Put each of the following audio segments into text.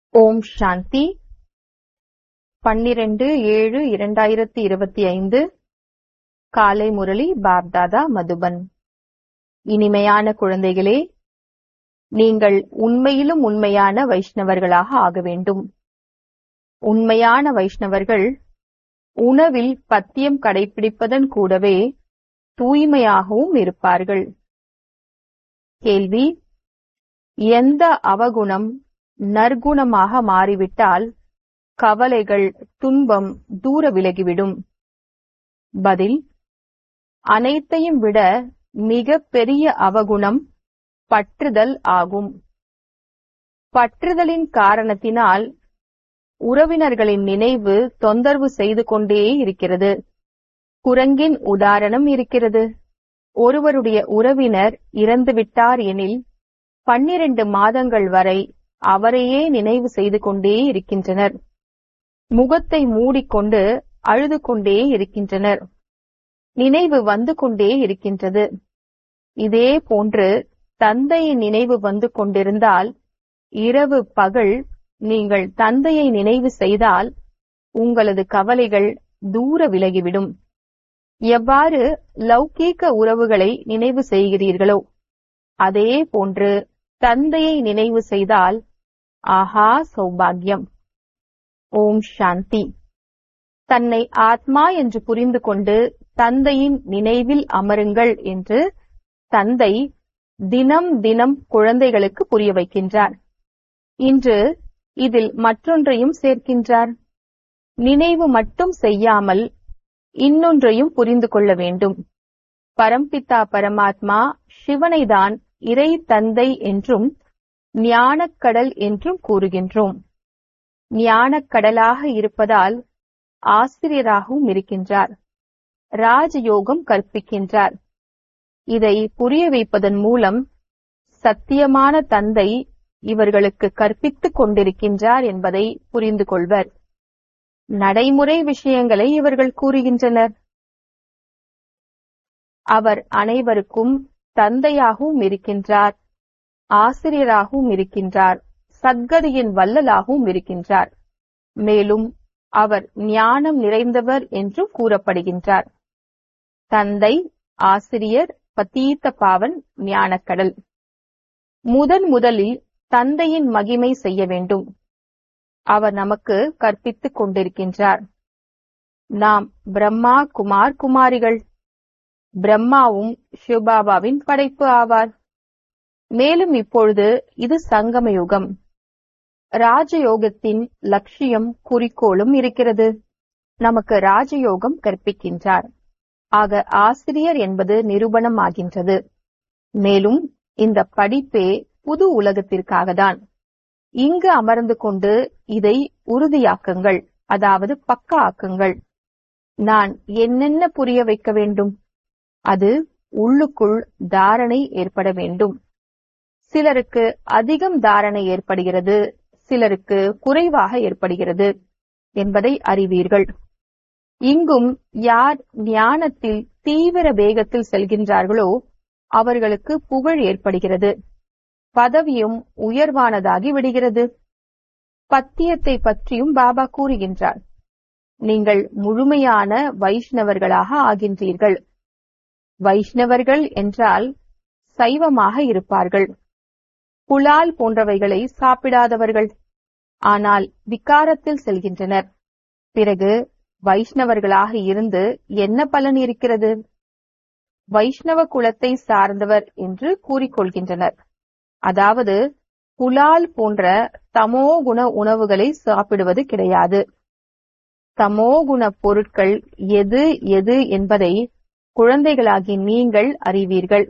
ஓம் சாந்தி பன்னிரண்டு ஏழு இரண்டாயிரத்தி இருபத்தி ஐந்து காலை முரளி பாப்தாதா மதுபன் இனிமையான குழந்தைகளே நீங்கள் உண்மையிலும் உண்மையான வைஷ்ணவர்களாக ஆக வேண்டும் உண்மையான வைஷ்ணவர்கள் உணவில் பத்தியம் கடைபிடிப்பதன் கூடவே தூய்மையாகவும் இருப்பார்கள் கேள்வி எந்த அவகுணம் நற்குணமாக மாறிவிட்டால் கவலைகள் துன்பம் தூர விலகிவிடும் பதில் அனைத்தையும் விட மிக பெரிய அவகுணம் பற்றுதல் ஆகும் பற்றுதலின் காரணத்தினால் உறவினர்களின் நினைவு தொந்தரவு செய்து கொண்டே இருக்கிறது குரங்கின் உதாரணம் இருக்கிறது ஒருவருடைய உறவினர் இறந்துவிட்டார் எனில் பன்னிரண்டு மாதங்கள் வரை அவரையே நினைவு செய்து கொண்டே இருக்கின்றனர் முகத்தை மூடிக்கொண்டு அழுது கொண்டே இருக்கின்றனர் நினைவு வந்து கொண்டே இருக்கின்றது இதே போன்று தந்தையின் நினைவு வந்து கொண்டிருந்தால் இரவு பகல் நீங்கள் தந்தையை நினைவு செய்தால் உங்களது கவலைகள் தூர விலகிவிடும் எவ்வாறு லௌகீக உறவுகளை நினைவு செய்கிறீர்களோ அதே போன்று தந்தையை நினைவு செய்தால் ஆஹா சௌபாகியம் ஓம் சாந்தி தன்னை ஆத்மா என்று புரிந்து கொண்டு தந்தையின் நினைவில் அமருங்கள் என்று தந்தை தினம் தினம் குழந்தைகளுக்கு புரிய வைக்கின்றார் இன்று இதில் மற்றொன்றையும் சேர்க்கின்றார் நினைவு மட்டும் செய்யாமல் இன்னொன்றையும் புரிந்து கொள்ள வேண்டும் பரம்பிதா பரமாத்மா சிவனைதான் இறை தந்தை என்றும் ஞானக்கடல் என்றும் கூறுகின்றோம் ஞானக்கடலாக இருப்பதால் ஆசிரியராகவும் இருக்கின்றார் ராஜயோகம் கற்பிக்கின்றார் இதை புரிய வைப்பதன் மூலம் சத்தியமான தந்தை இவர்களுக்கு கற்பித்துக் கொண்டிருக்கின்றார் என்பதை புரிந்து கொள்வர் நடைமுறை விஷயங்களை இவர்கள் கூறுகின்றனர் அவர் அனைவருக்கும் தந்தையாகவும் இருக்கின்றார் ஆசிரியராகவும் இருக்கின்றார் சத்கதியின் வல்லலாகவும் இருக்கின்றார் மேலும் அவர் ஞானம் நிறைந்தவர் என்றும் கூறப்படுகின்றார் தந்தை ஆசிரியர் பத்தீத்த பாவன் ஞானக்கடல் முதன் முதலில் தந்தையின் மகிமை செய்ய வேண்டும் அவர் நமக்கு கற்பித்துக் கொண்டிருக்கின்றார் நாம் பிரம்மா குமார் குமாரிகள் பிரம்மாவும் சிவபாபாவின் படைப்பு ஆவார் மேலும் இப்பொழுது இது சங்கம யுகம் ராஜயோகத்தின் லட்சியம் குறிக்கோளும் இருக்கிறது நமக்கு ராஜயோகம் கற்பிக்கின்றார் ஆக ஆசிரியர் என்பது நிரூபணம் ஆகின்றது மேலும் இந்த படிப்பே புது உலகத்திற்காக தான் இங்கு அமர்ந்து கொண்டு இதை உறுதியாக்குங்கள் அதாவது பக்க ஆக்குங்கள் நான் என்னென்ன புரிய வைக்க வேண்டும் அது உள்ளுக்குள் தாரணை ஏற்பட வேண்டும் சிலருக்கு அதிகம் தாரணை ஏற்படுகிறது சிலருக்கு குறைவாக ஏற்படுகிறது என்பதை அறிவீர்கள் இங்கும் யார் ஞானத்தில் தீவிர வேகத்தில் செல்கின்றார்களோ அவர்களுக்கு புகழ் ஏற்படுகிறது பதவியும் உயர்வானதாகி விடுகிறது பத்தியத்தை பற்றியும் பாபா கூறுகின்றார் நீங்கள் முழுமையான வைஷ்ணவர்களாக ஆகின்றீர்கள் வைஷ்ணவர்கள் என்றால் சைவமாக இருப்பார்கள் புலால் போன்றவைகளை சாப்பிடாதவர்கள் ஆனால் விகாரத்தில் செல்கின்றனர் பிறகு வைஷ்ணவர்களாக இருந்து என்ன பலன் இருக்கிறது வைஷ்ணவ குலத்தை சார்ந்தவர் என்று கூறிக்கொள்கின்றனர் அதாவது புலால் போன்ற தமோ குண உணவுகளை சாப்பிடுவது கிடையாது தமோ குண பொருட்கள் எது எது என்பதை குழந்தைகளாகி நீங்கள் அறிவீர்கள்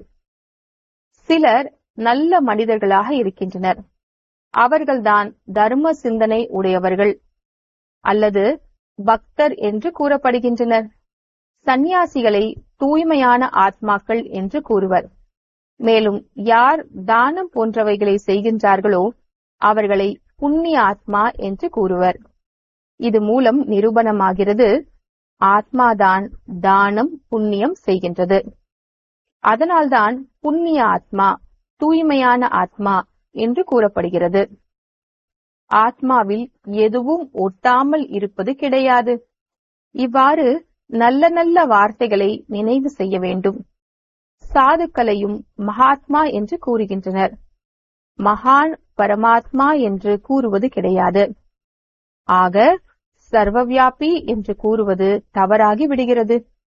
சிலர் நல்ல மனிதர்களாக இருக்கின்றனர் அவர்கள்தான் தர்ம சிந்தனை உடையவர்கள் அல்லது பக்தர் என்று கூறப்படுகின்றனர் சந்நியாசிகளை தூய்மையான ஆத்மாக்கள் என்று கூறுவர் மேலும் யார் தானம் போன்றவைகளை செய்கின்றார்களோ அவர்களை புண்ணிய ஆத்மா என்று கூறுவர் இது மூலம் நிரூபணமாகிறது ஆத்மாதான் தானம் புண்ணியம் செய்கின்றது அதனால்தான் புண்ணிய ஆத்மா தூய்மையான ஆத்மா என்று கூறப்படுகிறது ஆத்மாவில் எதுவும் ஒட்டாமல் இருப்பது கிடையாது இவ்வாறு நல்ல நல்ல வார்த்தைகளை நினைவு செய்ய வேண்டும் சாதுக்களையும் மகாத்மா என்று கூறுகின்றனர் மகான் பரமாத்மா என்று கூறுவது கிடையாது ஆக சர்வவியாபி என்று கூறுவது தவறாகி விடுகிறது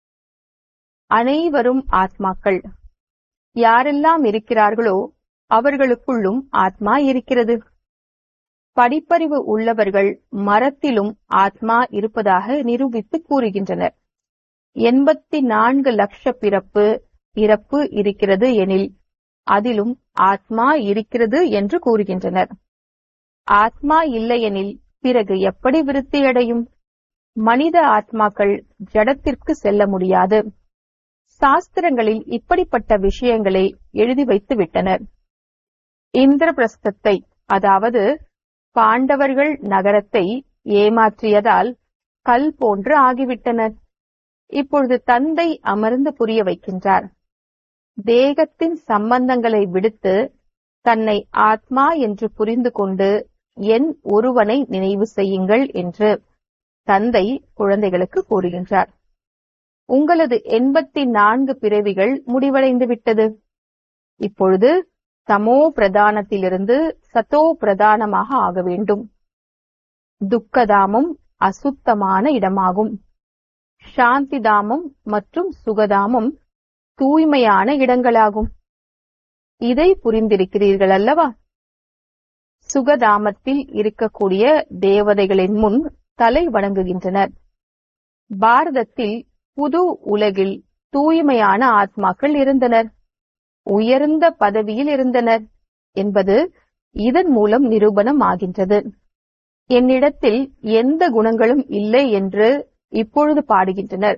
அனைவரும் ஆத்மாக்கள் யாரெல்லாம் இருக்கிறார்களோ அவர்களுக்குள்ளும் ஆத்மா இருக்கிறது படிப்பறிவு உள்ளவர்கள் மரத்திலும் ஆத்மா இருப்பதாக நிரூபித்து கூறுகின்றனர் எண்பத்தி நான்கு லட்ச பிறப்பு இறப்பு இருக்கிறது எனில் அதிலும் ஆத்மா இருக்கிறது என்று கூறுகின்றனர் ஆத்மா இல்லையெனில் பிறகு எப்படி விருத்தியடையும் மனித ஆத்மாக்கள் ஜடத்திற்கு செல்ல முடியாது சாஸ்திரங்களில் இப்படிப்பட்ட விஷயங்களை எழுதி வைத்து விட்டனர் இந்திரபிரஸ்தத்தை அதாவது பாண்டவர்கள் நகரத்தை ஏமாற்றியதால் கல் போன்று ஆகிவிட்டனர் இப்பொழுது தந்தை அமர்ந்து புரிய வைக்கின்றார் தேகத்தின் சம்பந்தங்களை விடுத்து தன்னை ஆத்மா என்று புரிந்து கொண்டு என் ஒருவனை நினைவு செய்யுங்கள் என்று தந்தை குழந்தைகளுக்கு கூறுகின்றார் உங்களது எண்பத்தி நான்கு பிறவிகள் முடிவடைந்து விட்டது இப்பொழுது தமோ பிரதானத்திலிருந்து சத்தோ பிரதானமாக ஆக வேண்டும் துக்கதாமம் அசுத்தமான இடமாகும் சாந்திதாமம் மற்றும் சுகதாமம் தூய்மையான இடங்களாகும் இதை புரிந்திருக்கிறீர்கள் அல்லவா சுகதாமத்தில் இருக்கக்கூடிய தேவதைகளின் முன் தலை வணங்குகின்றனர் பாரதத்தில் புது உலகில் தூய்மையான ஆத்மாக்கள் இருந்தனர் உயர்ந்த பதவியில் இருந்தனர் என்பது இதன் மூலம் நிரூபணம் ஆகின்றது என்னிடத்தில் எந்த குணங்களும் இல்லை என்று இப்பொழுது பாடுகின்றனர்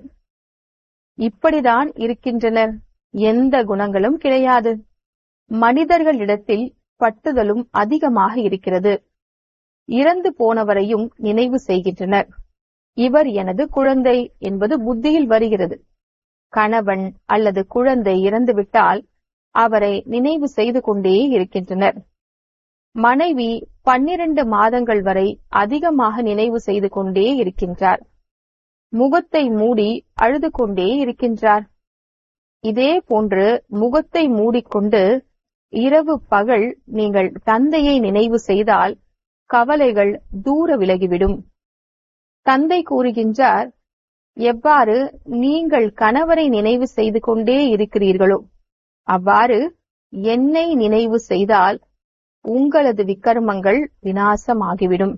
இப்படிதான் இருக்கின்றனர் எந்த குணங்களும் கிடையாது மனிதர்களிடத்தில் பட்டுதலும் அதிகமாக இருக்கிறது இறந்து போனவரையும் நினைவு செய்கின்றனர் இவர் எனது குழந்தை என்பது புத்தியில் வருகிறது கணவன் அல்லது குழந்தை இறந்துவிட்டால் அவரை நினைவு செய்து கொண்டே இருக்கின்றனர் மனைவி பன்னிரண்டு மாதங்கள் வரை அதிகமாக நினைவு செய்து கொண்டே இருக்கின்றார் முகத்தை மூடி அழுது கொண்டே இருக்கின்றார் இதே போன்று முகத்தை மூடிக்கொண்டு இரவு பகல் நீங்கள் தந்தையை நினைவு செய்தால் கவலைகள் தூர விலகிவிடும் தந்தை கூறுகின்றார் எவ்வாறு நீங்கள் கணவரை நினைவு செய்து கொண்டே இருக்கிறீர்களோ அவ்வாறு என்னை நினைவு செய்தால் உங்களது விக்கர்மங்கள் வினாசமாகிவிடும்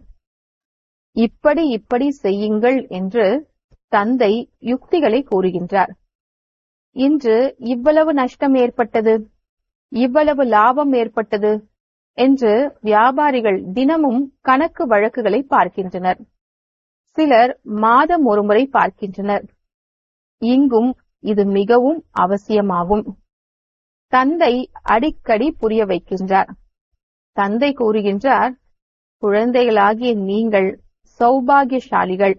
இப்படி இப்படி செய்யுங்கள் என்று தந்தை யுக்திகளை கூறுகின்றார் இன்று இவ்வளவு நஷ்டம் ஏற்பட்டது இவ்வளவு லாபம் ஏற்பட்டது என்று வியாபாரிகள் தினமும் கணக்கு வழக்குகளை பார்க்கின்றனர் சிலர் மாதம் ஒருமுறை பார்க்கின்றனர் இங்கும் இது மிகவும் அவசியமாகும் தந்தை அடிக்கடி புரிய வைக்கின்றார் தந்தை கூறுகின்றார் குழந்தைகளாகிய நீங்கள் சௌபாகியசாலிகள்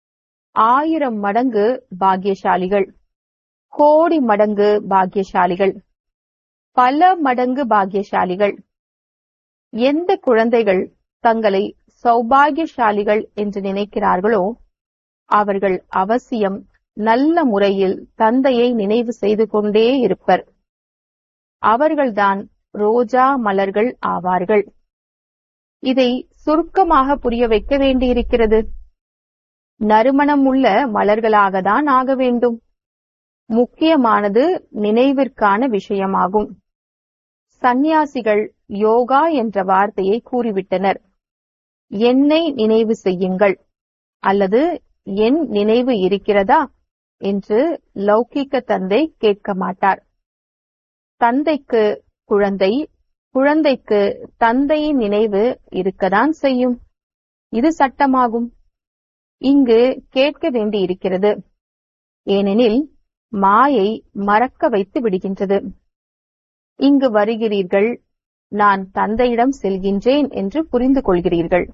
ஆயிரம் மடங்கு பாக்கியசாலிகள் கோடி மடங்கு பாக்கியசாலிகள் பல மடங்கு பாக்கியசாலிகள் எந்த குழந்தைகள் தங்களை சௌபாகியசாலிகள் என்று நினைக்கிறார்களோ அவர்கள் அவசியம் நல்ல முறையில் தந்தையை நினைவு செய்து கொண்டே இருப்பர் அவர்கள்தான் ரோஜா மலர்கள் ஆவார்கள் இதை சுருக்கமாக புரிய வைக்க வேண்டியிருக்கிறது நறுமணம் உள்ள மலர்களாக தான் ஆக வேண்டும் முக்கியமானது நினைவிற்கான விஷயமாகும் சந்நியாசிகள் யோகா என்ற வார்த்தையை கூறிவிட்டனர் என்னை நினைவு செய்யுங்கள் அல்லது என் நினைவு இருக்கிறதா என்று லௌகிக்க தந்தை கேட்க மாட்டார் தந்தைக்கு குழந்தை குழந்தைக்கு தந்தையின் நினைவு இருக்கதான் செய்யும் இது சட்டமாகும் இங்கு கேட்க வேண்டி இருக்கிறது ஏனெனில் மாயை மறக்க வைத்து விடுகின்றது இங்கு வருகிறீர்கள் நான் தந்தையிடம் செல்கின்றேன் என்று புரிந்து கொள்கிறீர்கள்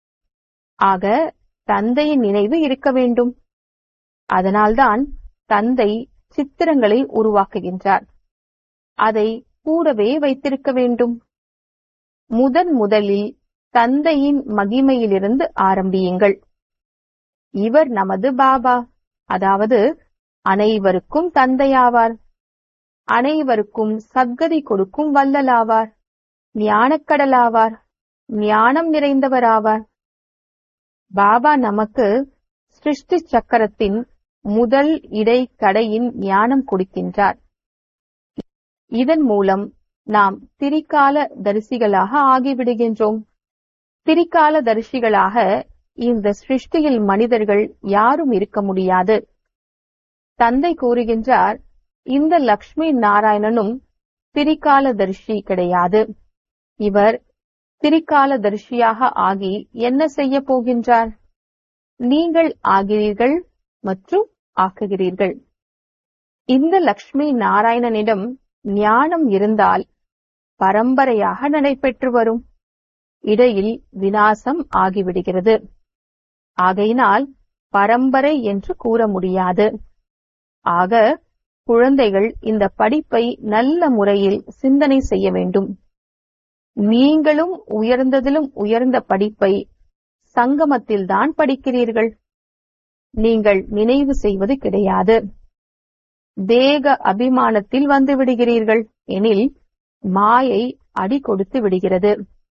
ஆக தந்தையின் நினைவு இருக்க வேண்டும் அதனால்தான் தந்தை சித்திரங்களை உருவாக்குகின்றார் அதை கூடவே வைத்திருக்க வேண்டும் முதன் முதலில் தந்தையின் மகிமையிலிருந்து ஆரம்பியுங்கள் இவர் நமது பாபா அதாவது அனைவருக்கும் தந்தையாவார் அனைவருக்கும் சத்கதி கொடுக்கும் வல்லலாவார் ஞானக்கடலாவார் ஞானம் நிறைந்தவராவார் பாபா நமக்கு சிருஷ்டி சக்கரத்தின் முதல் இடை கடையின் ஞானம் கொடுக்கின்றார் இதன் மூலம் நாம் திரிகால தரிசிகளாக ஆகிவிடுகின்றோம் திரிகால தரிசிகளாக இந்த சிருஷ்டியில் மனிதர்கள் யாரும் இருக்க முடியாது தந்தை கூறுகின்றார் இந்த லக்ஷ்மி நாராயணனும் திரிகால தரிசி கிடையாது இவர் திரிகால தரிசியாக ஆகி என்ன செய்ய போகின்றார் நீங்கள் ஆகிறீர்கள் மற்றும் ஆக்குகிறீர்கள் இந்த லக்ஷ்மி நாராயணனிடம் ஞானம் இருந்தால் பரம்பரையாக நடைபெற்று வரும் இடையில் வினாசம் ஆகிவிடுகிறது ஆகையினால் பரம்பரை என்று கூற முடியாது ஆக குழந்தைகள் இந்த படிப்பை நல்ல முறையில் சிந்தனை செய்ய வேண்டும் நீங்களும் உயர்ந்ததிலும் உயர்ந்த படிப்பை சங்கமத்தில்தான் படிக்கிறீர்கள் நீங்கள் நினைவு செய்வது கிடையாது தேக அபிமானத்தில் வந்து விடுகிறீர்கள் எனில் மாயை அடி கொடுத்து விடுகிறது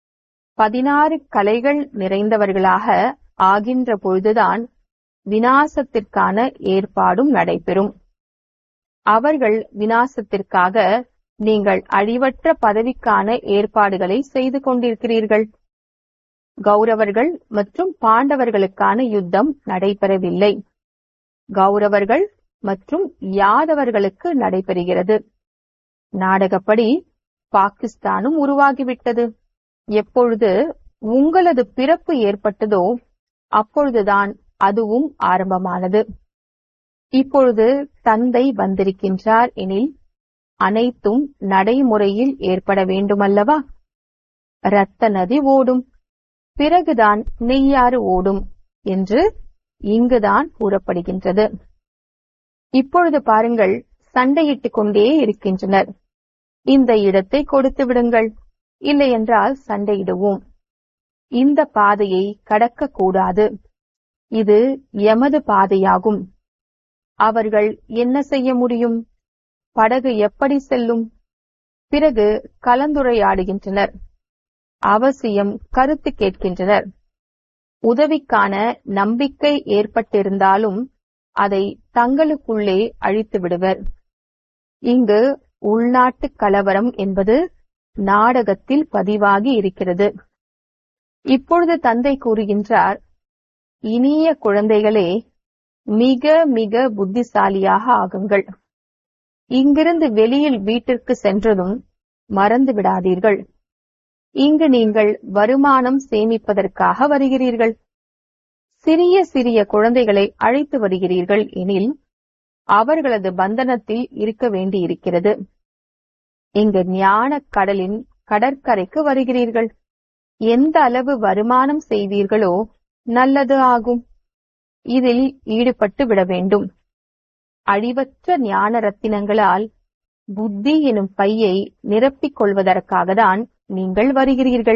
பதினாறு கலைகள் நிறைந்தவர்களாக ஆகின்ற பொழுதுதான் வினாசத்திற்கான ஏற்பாடும் நடைபெறும் அவர்கள் வினாசத்திற்காக நீங்கள் அழிவற்ற பதவிக்கான ஏற்பாடுகளை செய்து கொண்டிருக்கிறீர்கள் கௌரவர்கள் மற்றும் பாண்டவர்களுக்கான யுத்தம் நடைபெறவில்லை கௌரவர்கள் மற்றும் யாதவர்களுக்கு நடைபெறுகிறது நாடகப்படி பாகிஸ்தானும் உருவாகிவிட்டது எப்பொழுது உங்களது பிறப்பு ஏற்பட்டதோ அப்பொழுதுதான் அதுவும் ஆரம்பமானது இப்பொழுது தந்தை வந்திருக்கின்றார் எனில் அனைத்தும் நடைமுறையில் ஏற்பட வேண்டுமல்லவா இரத்த நதி ஓடும் பிறகுதான் நெய்யாறு ஓடும் என்று இங்குதான் கூறப்படுகின்றது இப்பொழுது பாருங்கள் சண்டையிட்டுக் கொண்டே இருக்கின்றனர் இந்த இடத்தை கொடுத்து விடுங்கள் இல்லையென்றால் சண்டையிடுவோம் இந்த பாதையை கடக்க கூடாது இது எமது பாதையாகும் அவர்கள் என்ன செய்ய முடியும் படகு எப்படி செல்லும் பிறகு கலந்துரையாடுகின்றனர் அவசியம் கருத்து கேட்கின்றனர் உதவிக்கான நம்பிக்கை ஏற்பட்டிருந்தாலும் அதை தங்களுக்குள்ளே அழித்து விடுவர் இங்கு உள்நாட்டு கலவரம் என்பது நாடகத்தில் பதிவாகி இருக்கிறது இப்பொழுது தந்தை கூறுகின்றார் இனிய குழந்தைகளே மிக மிக புத்திசாலியாக ஆகுங்கள் இங்கிருந்து வெளியில் வீட்டிற்கு சென்றதும் மறந்து விடாதீர்கள் இங்கு நீங்கள் வருமானம் சேமிப்பதற்காக வருகிறீர்கள் சிறிய சிறிய குழந்தைகளை அழைத்து வருகிறீர்கள் எனில் அவர்களது பந்தனத்தில் இருக்க வேண்டியிருக்கிறது இங்கு ஞான கடலின் கடற்கரைக்கு வருகிறீர்கள் எந்த அளவு வருமானம் செய்வீர்களோ நல்லது ஆகும் இதில் ஈடுபட்டு விட வேண்டும் அழிவற்ற ஞான ரத்தினங்களால் புத்தி எனும் பையை நிரப்பிக் கொள்வதற்காக தான் நீங்கள் வருகிறீர்கள்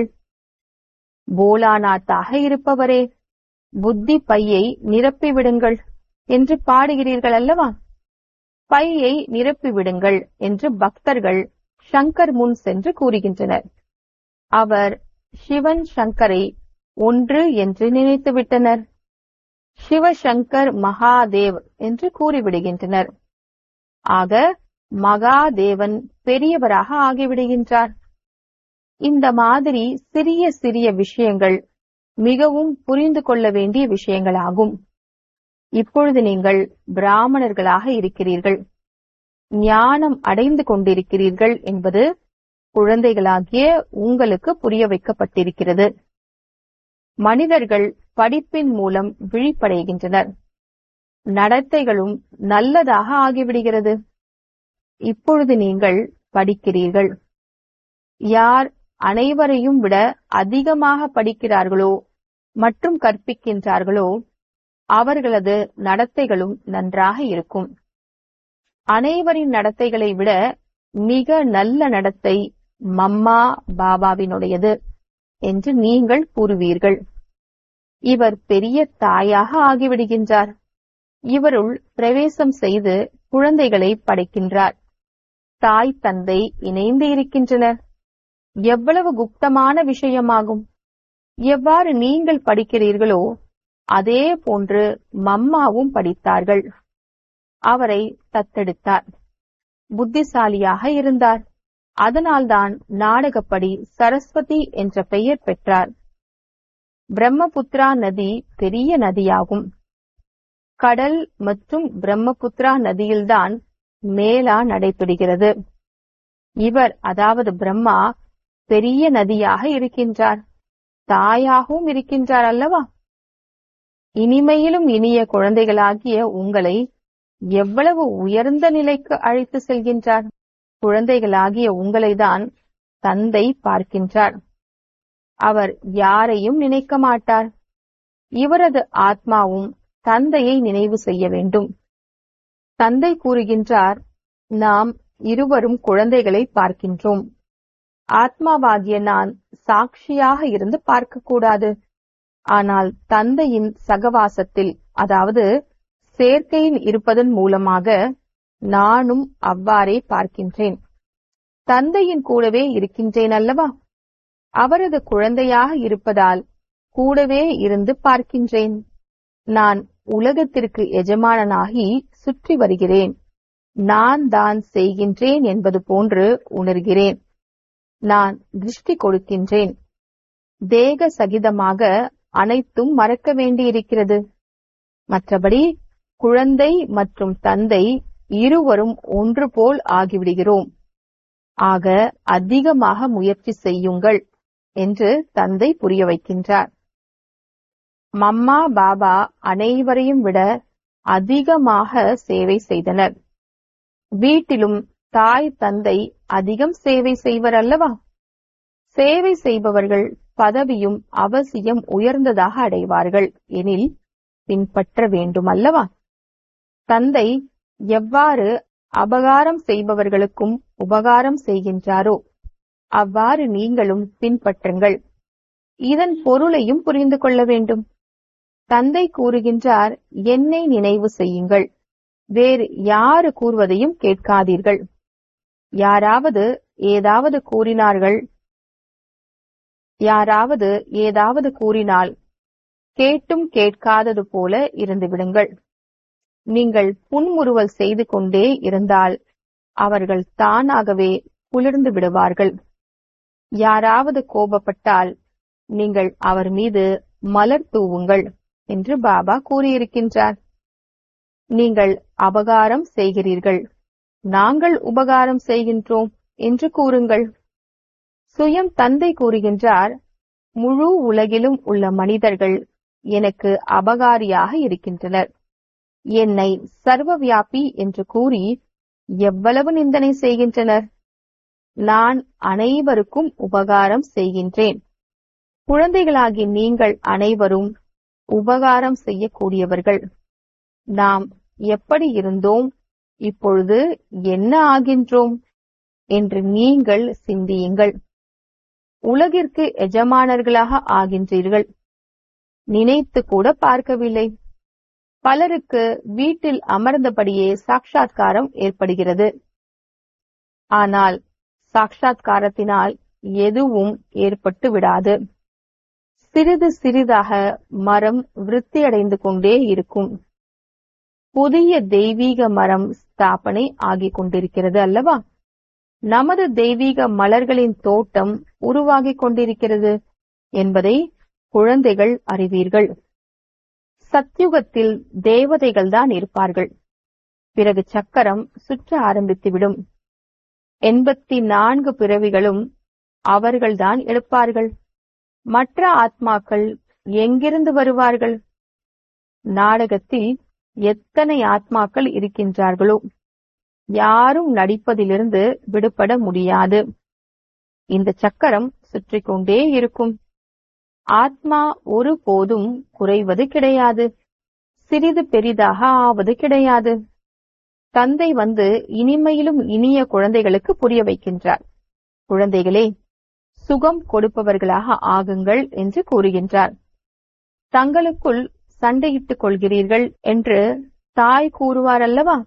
போலாநாத்தாக இருப்பவரே புத்தி பையை நிரப்பி விடுங்கள் என்று பாடுகிறீர்கள் அல்லவா பையை நிரப்பி விடுங்கள் என்று பக்தர்கள் சங்கர் முன் சென்று கூறுகின்றனர் அவர் சிவன் சங்கரை ஒன்று என்று நினைத்து விட்டனர் சிவசங்கர் மகாதேவ் என்று கூறிவிடுகின்றனர் ஆக மகாதேவன் பெரியவராக ஆகிவிடுகின்றார் இந்த மாதிரி சிறிய சிறிய விஷயங்கள் மிகவும் புரிந்து கொள்ள வேண்டிய விஷயங்களாகும் இப்பொழுது நீங்கள் பிராமணர்களாக இருக்கிறீர்கள் ஞானம் அடைந்து கொண்டிருக்கிறீர்கள் என்பது குழந்தைகளாகிய உங்களுக்கு புரிய வைக்கப்பட்டிருக்கிறது மனிதர்கள் படிப்பின் மூலம் விழிப்படைகின்றனர் நடத்தைகளும் நல்லதாக ஆகிவிடுகிறது இப்பொழுது நீங்கள் படிக்கிறீர்கள் யார் அனைவரையும் விட அதிகமாக படிக்கிறார்களோ மற்றும் கற்பிக்கின்றார்களோ அவர்களது நடத்தைகளும் நன்றாக இருக்கும் அனைவரின் நடத்தைகளை விட மிக நல்ல நடத்தை மம்மா பாபாவினுடையது என்று நீங்கள் கூறுவீர்கள் இவர் பெரிய தாயாக ஆகிவிடுகின்றார் இவருள் பிரவேசம் செய்து குழந்தைகளை படைக்கின்றார் தாய் தந்தை இணைந்து இருக்கின்றனர் எவ்வளவு குப்தமான விஷயமாகும் எவ்வாறு நீங்கள் படிக்கிறீர்களோ அதே போன்று மம்மாவும் படித்தார்கள் அவரை தத்தெடுத்தார் புத்திசாலியாக இருந்தார் அதனால்தான் நாடகப்படி சரஸ்வதி என்ற பெயர் பெற்றார் பிரம்மபுத்ரா நதி பெரிய நதியாகும் கடல் மற்றும் பிரம்மபுத்ரா நதியில்தான் மேலா நடைபெறுகிறது இவர் அதாவது பிரம்மா பெரிய நதியாக இருக்கின்றார் தாயாகவும் இருக்கின்றார் அல்லவா இனிமையிலும் இனிய குழந்தைகளாகிய உங்களை எவ்வளவு உயர்ந்த நிலைக்கு அழைத்து செல்கின்றார் குழந்தைகளாகிய உங்களைதான் தந்தை பார்க்கின்றார் அவர் யாரையும் நினைக்க மாட்டார் இவரது ஆத்மாவும் தந்தையை நினைவு செய்ய வேண்டும் தந்தை கூறுகின்றார் நாம் இருவரும் குழந்தைகளை பார்க்கின்றோம் ஆத்மாவாகிய நான் சாட்சியாக இருந்து பார்க்கக்கூடாது ஆனால் தந்தையின் சகவாசத்தில் அதாவது சேர்க்கையில் இருப்பதன் மூலமாக நானும் அவ்வாறே பார்க்கின்றேன் தந்தையின் கூடவே இருக்கின்றேன் அல்லவா அவரது குழந்தையாக இருப்பதால் கூடவே இருந்து பார்க்கின்றேன் நான் உலகத்திற்கு எஜமானனாகி சுற்றி வருகிறேன் நான் தான் செய்கின்றேன் என்பது போன்று உணர்கிறேன் நான் திருஷ்டி கொடுக்கின்றேன் தேக சகிதமாக அனைத்தும் மறக்க வேண்டியிருக்கிறது மற்றபடி குழந்தை மற்றும் தந்தை இருவரும் ஒன்று போல் ஆகிவிடுகிறோம் ஆக அதிகமாக முயற்சி செய்யுங்கள் என்று தந்தை புரிய வைக்கின்றார் மம்மா பாபா அனைவரையும் விட அதிகமாக சேவை செய்தனர் வீட்டிலும் தாய் தந்தை அதிகம் சேவை செய்வர் அல்லவா சேவை செய்பவர்கள் பதவியும் அவசியம் உயர்ந்ததாக அடைவார்கள் எனில் பின்பற்ற வேண்டும் அல்லவா தந்தை எவ்வாறு அபகாரம் செய்பவர்களுக்கும் உபகாரம் செய்கின்றாரோ அவ்வாறு நீங்களும் பின்பற்றுங்கள் இதன் பொருளையும் புரிந்து கொள்ள வேண்டும் தந்தை கூறுகின்றார் என்னை நினைவு செய்யுங்கள் வேறு யாரு கூறுவதையும் கேட்காதீர்கள் யாராவது ஏதாவது கூறினார்கள் யாராவது ஏதாவது கூறினால் கேட்டும் கேட்காதது போல இருந்து விடுங்கள் நீங்கள் புன்முறுவல் செய்து கொண்டே இருந்தால் அவர்கள் தானாகவே குளிர்ந்து விடுவார்கள் யாராவது கோபப்பட்டால் நீங்கள் அவர் மீது மலர் தூவுங்கள் என்று பாபா கூறியிருக்கின்றார் நீங்கள் அபகாரம் செய்கிறீர்கள் நாங்கள் உபகாரம் செய்கின்றோம் என்று கூறுங்கள் சுயம் தந்தை கூறுகின்றார் முழு உலகிலும் உள்ள மனிதர்கள் எனக்கு அபகாரியாக இருக்கின்றனர் என்னை சர்வவியாபி என்று கூறி எவ்வளவு நிந்தனை செய்கின்றனர் நான் அனைவருக்கும் உபகாரம் செய்கின்றேன் குழந்தைகளாகி நீங்கள் அனைவரும் உபகாரம் செய்யக்கூடியவர்கள் நாம் எப்படி இருந்தோம் இப்பொழுது என்ன ஆகின்றோம் என்று நீங்கள் சிந்தியுங்கள் உலகிற்கு எஜமானர்களாக ஆகின்றீர்கள் நினைத்து கூட பார்க்கவில்லை பலருக்கு வீட்டில் அமர்ந்தபடியே சாட்சாத்காரம் ஏற்படுகிறது ஆனால் சாட்சாத்காரத்தினால் எதுவும் ஏற்பட்டு விடாது சிறிது சிறிதாக மரம் விருத்தியடைந்து கொண்டே இருக்கும் புதிய தெய்வீக மரம் ஸ்தாபனை ஆகிக் கொண்டிருக்கிறது அல்லவா நமது தெய்வீக மலர்களின் தோட்டம் உருவாகிக் கொண்டிருக்கிறது என்பதை குழந்தைகள் அறிவீர்கள் சத்யுகத்தில் தேவதைகள் தான் இருப்பார்கள் பிறகு சக்கரம் சுற்ற ஆரம்பித்துவிடும் எண்பத்தி நான்கு பிறவிகளும் அவர்கள்தான் எடுப்பார்கள் மற்ற ஆத்மாக்கள் எங்கிருந்து வருவார்கள் நாடகத்தில் எத்தனை ஆத்மாக்கள் இருக்கின்றார்களோ யாரும் நடிப்பதிலிருந்து விடுபட முடியாது இந்த சக்கரம் சுற்றிக் கொண்டே இருக்கும் ஆத்மா ஒருபோதும் குறைவது கிடையாது சிறிது பெரிதாக ஆவது கிடையாது தந்தை வந்து இனிமையிலும் இனிய குழந்தைகளுக்கு புரிய வைக்கின்றார் குழந்தைகளே சுகம் கொடுப்பவர்களாக ஆகுங்கள் என்று கூறுகின்றார் தங்களுக்குள் சண்டையிட்டுக் கொள்கிறீர்கள் என்று தாய் கூறுவார் அல்லவா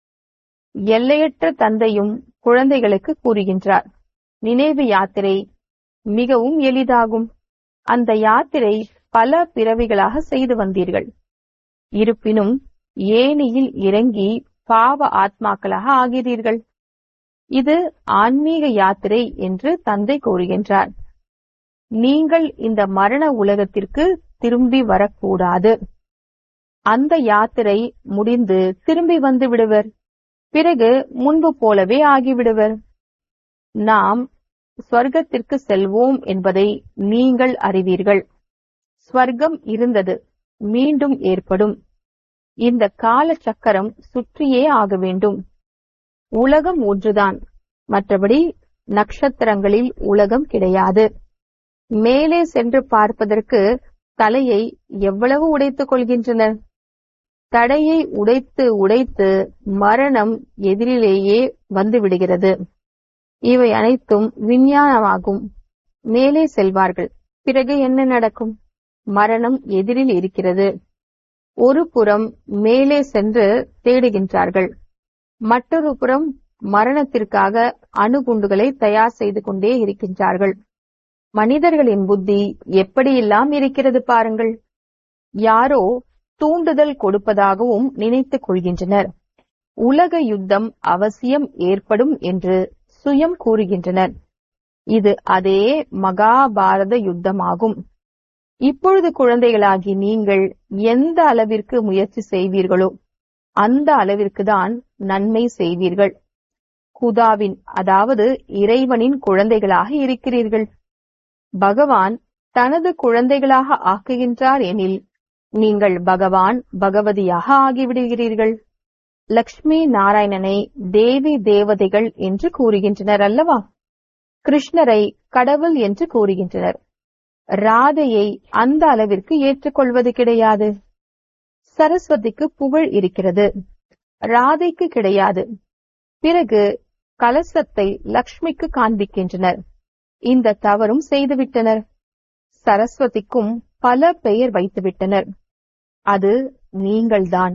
எல்லையற்ற தந்தையும் குழந்தைகளுக்கு கூறுகின்றார் நினைவு யாத்திரை மிகவும் எளிதாகும் அந்த யாத்திரை பல பிறவிகளாக செய்து வந்தீர்கள் இருப்பினும் ஏனியில் இறங்கி பாவ ஆத்மாக்களாக ஆகிறீர்கள் இது ஆன்மீக யாத்திரை என்று தந்தை கூறுகின்றார் நீங்கள் இந்த மரண உலகத்திற்கு திரும்பி வரக்கூடாது அந்த யாத்திரை முடிந்து திரும்பி வந்து விடுவர் பிறகு முன்பு போலவே ஆகிவிடுவர் நாம் ஸ்வர்க்கத்திற்கு செல்வோம் என்பதை நீங்கள் அறிவீர்கள் ஸ்வர்க்கம் இருந்தது மீண்டும் ஏற்படும் இந்த கால சக்கரம் சுற்றியே ஆக வேண்டும் உலகம் ஒன்றுதான் மற்றபடி நட்சத்திரங்களில் உலகம் கிடையாது மேலே சென்று பார்ப்பதற்கு தலையை எவ்வளவு உடைத்துக் கொள்கின்றனர் தடையை உடைத்து உடைத்து மரணம் எதிரிலேயே வந்து விடுகிறது இவை அனைத்தும் விஞ்ஞானமாகும் மேலே செல்வார்கள் பிறகு என்ன நடக்கும் மரணம் எதிரில் இருக்கிறது ஒரு புறம் மேலே சென்று தேடுகின்றார்கள் மற்றொரு புறம் மரணத்திற்காக அணுகுண்டுகளை தயார் செய்து கொண்டே இருக்கின்றார்கள் மனிதர்களின் புத்தி எப்படியெல்லாம் இருக்கிறது பாருங்கள் யாரோ தூண்டுதல் கொடுப்பதாகவும் நினைத்துக் கொள்கின்றனர் உலக யுத்தம் அவசியம் ஏற்படும் என்று சுயம் கூறுகின்றனர் இது அதே மகாபாரத யுத்தமாகும் இப்பொழுது குழந்தைகளாகி நீங்கள் எந்த அளவிற்கு முயற்சி செய்வீர்களோ அந்த அளவிற்கு தான் நன்மை செய்வீர்கள் குதாவின் அதாவது இறைவனின் குழந்தைகளாக இருக்கிறீர்கள் பகவான் தனது குழந்தைகளாக ஆக்குகின்றார் எனில் நீங்கள் பகவான் பகவதியாக ஆகிவிடுகிறீர்கள் லக்ஷ்மி நாராயணனை தேவி தேவதைகள் என்று கூறுகின்றனர் அல்லவா கிருஷ்ணரை கடவுள் என்று கூறுகின்றனர் ராதையை அந்த அளவிற்கு ஏற்றுக்கொள்வது கிடையாது சரஸ்வதிக்கு புகழ் இருக்கிறது ராதைக்கு கிடையாது பிறகு கலசத்தை லக்ஷ்மிக்கு காண்பிக்கின்றனர் இந்த தவறும் செய்துவிட்டனர் சரஸ்வதிக்கும் பல பெயர் வைத்துவிட்டனர் அது நீங்கள்தான்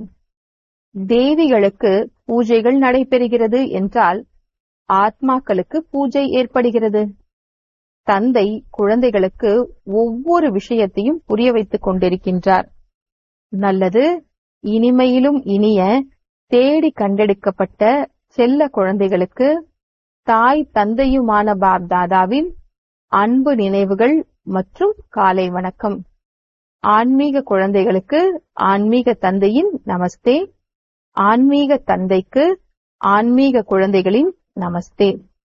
தேவிகளுக்கு பூஜைகள் நடைபெறுகிறது என்றால் ஆத்மாக்களுக்கு பூஜை ஏற்படுகிறது தந்தை குழந்தைகளுக்கு ஒவ்வொரு விஷயத்தையும் புரிய வைத்துக் கொண்டிருக்கின்றார் நல்லது இனிமையிலும் இனிய தேடி கண்டெடுக்கப்பட்ட செல்ல குழந்தைகளுக்கு தாய் தந்தையுமான பாப் தாதாவின் அன்பு நினைவுகள் மற்றும் காலை வணக்கம் ஆன்மீக குழந்தைகளுக்கு ஆன்மீக தந்தையின் நமஸ்தே ஆன்மீக தந்தைக்கு ஆன்மீக குழந்தைகளின் நமஸ்தே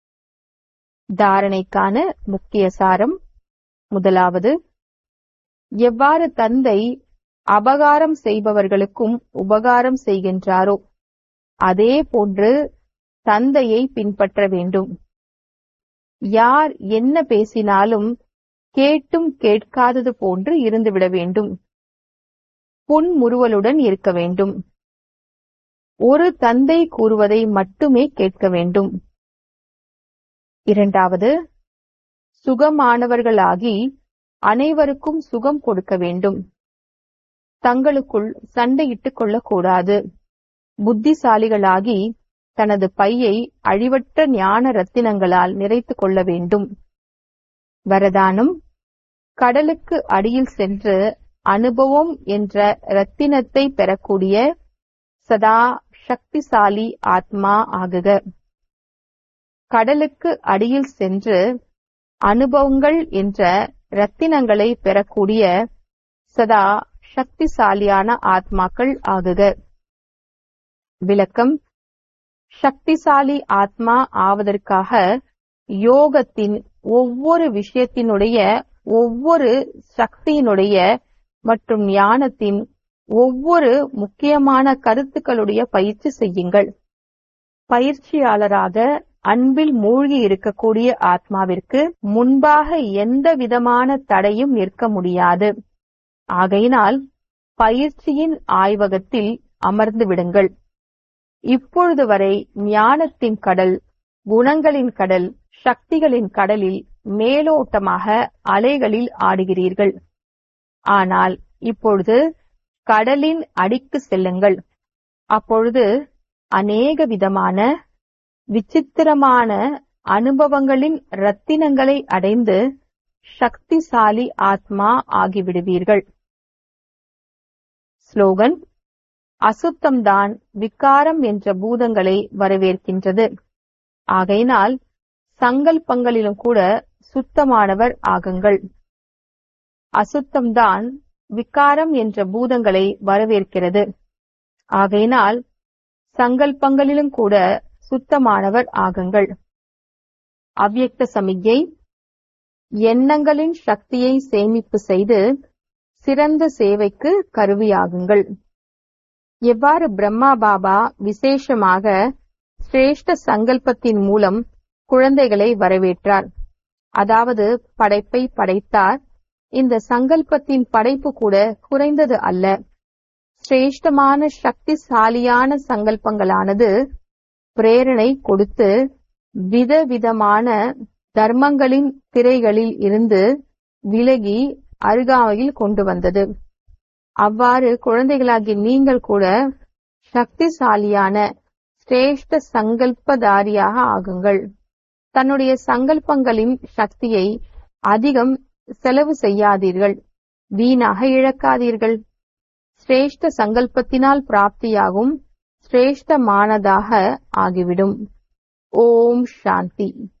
தாரணைக்கான முக்கிய சாரம் முதலாவது எவ்வாறு தந்தை அபகாரம் செய்பவர்களுக்கும் உபகாரம் செய்கின்றாரோ அதே போன்று தந்தையை பின்பற்ற வேண்டும் யார் என்ன பேசினாலும் கேட்டும் கேட்காதது போன்று இருந்துவிட வேண்டும் புன்முறுவலுடன் இருக்க வேண்டும் ஒரு தந்தை கூறுவதை மட்டுமே கேட்க வேண்டும் இரண்டாவது சுகமானவர்களாகி அனைவருக்கும் சுகம் கொடுக்க வேண்டும் தங்களுக்குள் சண்டையிட்டுக் கொள்ளக்கூடாது புத்திசாலிகளாகி தனது பையை அழிவற்ற ஞான ரத்தினங்களால் நிறைத்துக் கொள்ள வேண்டும் வரதானம் கடலுக்கு அடியில் சென்று அனுபவம் என்ற ரத்தினத்தை பெறக்கூடிய சதா சக்திசாலி ஆத்மா ஆகுக கடலுக்கு அடியில் சென்று அனுபவங்கள் என்ற ரத்தினங்களை பெறக்கூடிய சதா சக்திசாலியான ஆத்மாக்கள் ஆகுக விளக்கம் சக்திசாலி ஆத்மா ஆவதற்காக யோகத்தின் ஒவ்வொரு விஷயத்தினுடைய ஒவ்வொரு சக்தியினுடைய மற்றும் ஞானத்தின் ஒவ்வொரு முக்கியமான கருத்துக்களுடைய பயிற்சி செய்யுங்கள் பயிற்சியாளராக அன்பில் மூழ்கி இருக்கக்கூடிய ஆத்மாவிற்கு முன்பாக எந்த விதமான தடையும் நிற்க முடியாது ஆகையினால் பயிற்சியின் ஆய்வகத்தில் அமர்ந்து விடுங்கள் இப்பொழுது வரை ஞானத்தின் கடல் குணங்களின் கடல் சக்திகளின் கடலில் மேலோட்டமாக அலைகளில் ஆடுகிறீர்கள் ஆனால் இப்பொழுது கடலின் அடிக்கு செல்லுங்கள் அப்பொழுது அநேக விதமான விசித்திரமான அனுபவங்களின் ரத்தினங்களை அடைந்து சக்திசாலி ஆத்மா ஆகிவிடுவீர்கள் ஸ்லோகன் அசுத்தம்தான் விகாரம் என்ற பூதங்களை வரவேற்கின்றது ஆகையினால் சங்கல்பங்களிலும் கூட சுத்தமானவர் ஆகுங்கள் அசுத்தம்தான் விகாரம் என்ற பூதங்களை வரவேற்கிறது ஆகையினால் சங்கல்பங்களிலும் கூட சுத்தமானவர் ஆகுங்கள் அவ்யக்த சமிக்ஞை எண்ணங்களின் சக்தியை சேமிப்பு செய்து சிறந்த சேவைக்கு கருவியாகுங்கள் எவ்வாறு பிரம்மா பாபா விசேஷமாக சிரேஷ்ட சங்கல்பத்தின் மூலம் குழந்தைகளை வரவேற்றார் அதாவது படைப்பை படைத்தார் இந்த சங்கல்பத்தின் படைப்பு கூட குறைந்தது அல்ல சிரேஷ்டமான சக்திசாலியான சங்கல்பங்களானது பிரேரணை கொடுத்து விதவிதமான தர்மங்களின் திரைகளில் இருந்து விலகி அருகாமையில் கொண்டு வந்தது அவ்வாறு குழந்தைகளாகி நீங்கள் கூட சக்திசாலியான சிரேஷ்ட சங்கல்பதாரியாக ஆகுங்கள் தன்னுடைய சங்கல்பங்களின் சக்தியை அதிகம் செலவு செய்யாதீர்கள் வீணாக இழக்காதீர்கள் சிரேஷ்ட சங்கல்பத்தினால் பிராப்தியாகும் சிரேஷ்டமானதாக ஆகிவிடும் ஓம் சாந்தி